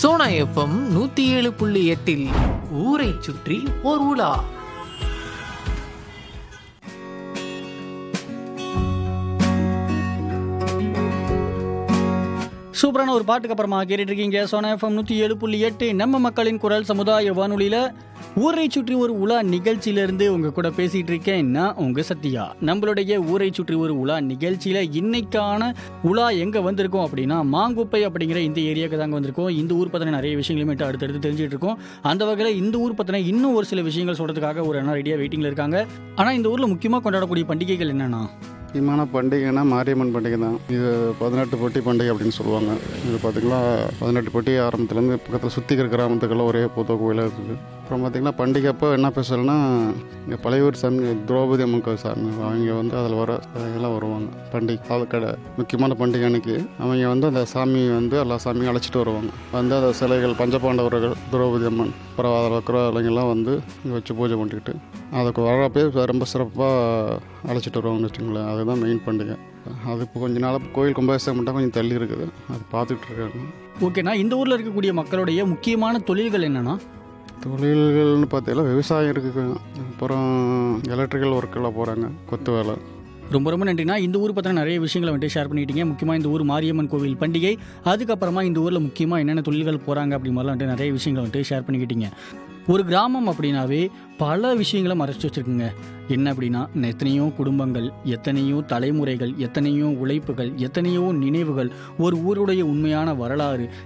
Sona FM நூத்தி ஏழு புள்ளி எட்டில் ஊரை சுற்றி ஓர் உலா சூப்பரான ஒரு பாட்டுக்கு அப்புறமா கேட்டுட்டு இருக்கீங்க சோனா எஃப்எம் நூற்றி ஏழு புள்ளி எட்டு நம்ம மக்களின் குரல் சமுதாய வானொலியில் ஊரை சுற்றி ஒரு உலா நிகழ்ச்சியிலேருந்து உங்கள் கூட பேசிகிட்டு இருக்கேன் நான் உங்கள் சத்யா நம்மளுடைய ஊரை சுற்றி ஒரு உலா நிகழ்ச்சியில் இன்னைக்கான உலா எங்கே வந்திருக்கோம் அப்படின்னா மாங்குப்பை அப்படிங்கிற இந்த ஏரியாவுக்கு தாங்க வந்திருக்கோம் இந்த ஊர் பற்றின நிறைய விஷயங்களுமே அடுத்தடுத்து தெரிஞ்சுட்டு இருக்கோம் அந்த வகையில் இந்த ஊர் பற்றின இன்னும் ஒரு சில விஷயங்கள் சொல்கிறதுக்காக ஒரு அண்ணா ரெடியாக வெயிட்டிங்கில் இருக்காங்க ஆனால் இந்த ஊரில் முக்கியமாக கொண்டாடக்கூடிய பண்டிகைகள் என்னென்னா முக்கியமான பண்டிகைனா மாரியம்மன் பண்டிகை தான் இது பதினெட்டு பொட்டி பண்டிகை அப்படின்னு சொல்லுவாங்க இது பார்த்திங்கன்னா பதினெட்டு பொட்டி ஆரம்பத்துலேருந்து பக்கத்தில் சுற்றி இருக்கிற கிராமத்துக்கெல்லாம் ஒரே புத்த கோயிலாக இருக்குது அப்புறம் பார்த்திங்கன்னா பண்டிகை அப்போ என்ன ஸ்பெஷல்னா இங்கே பழையூர் சாமி திரௌபதி அம்மன் கோயில் சாமி அவங்க வந்து அதில் வர எல்லாம் வருவாங்க பண்டிகை பாலக்கடை முக்கியமான பண்டிகை அன்னைக்கு அவங்க வந்து அந்த சாமி வந்து எல்லா சாமியும் அழைச்சிட்டு வருவாங்க வந்து அந்த சிலைகள் பஞ்சபாண்டவர்கள் திரௌபதி அம்மன் அப்புறம் அதில் இருக்கிற இளைஞர்லாம் வந்து இங்கே வச்சு பூஜை பண்ணிக்கிட்டு அதுக்கு வர்றப்பே ரொம்ப சிறப்பாக அழைச்சிட்டு வருவாங்கன்னு வச்சுங்களேன் அதுதான் மெயின் பண்டிகை அது இப்போ கொஞ்ச நாள் கோயில் கும்பாபிஷேகம் மட்டும் கொஞ்சம் தள்ளி இருக்குது அது பார்த்துட்டு இருக்காங்க ஓகேண்ணா இந்த ஊரில் இருக்கக்கூடிய மக்களுடைய முக்கியமான தொழில்கள் என்னென்னா தொழில்கள்னு பார்த்தீங்கன்னா விவசாயம் இருக்குது அப்புறம் எலக்ட்ரிக்கல் ஒர்க்கெல்லாம் போகிறாங்க கொத்து வேலை ரொம்ப ரொம்ப நன்றிண்ணா இந்த ஊர் பற்றின நிறைய விஷயங்களை வந்துட்டு ஷேர் பண்ணிட்டீங்க முக்கியமாக இந்த ஊர் மாரியம்மன் கோவில் பண்டிகை அதுக்கப்புறமா இந்த ஊரில் முக்கியமாக என்னென்ன தொழில்கள் போகிறாங்க அப்படி மாதிரிலாம் வந்துட்டு நிறைய விஷயங்களை வந்துட்டு ஷேர் பண்ணிக்கிட்டீங்க ஒரு கிராமம் அப்படின்னாவே பல விஷயங்களை மறைச்சு வச்சிருக்குங்க என்ன அப்படின்னா எத்தனையோ குடும்பங்கள் எத்தனையோ தலைமுறைகள் எத்தனையோ உழைப்புகள் எத்தனையோ நினைவுகள் ஒரு ஊருடைய உண்மையான வரலாறு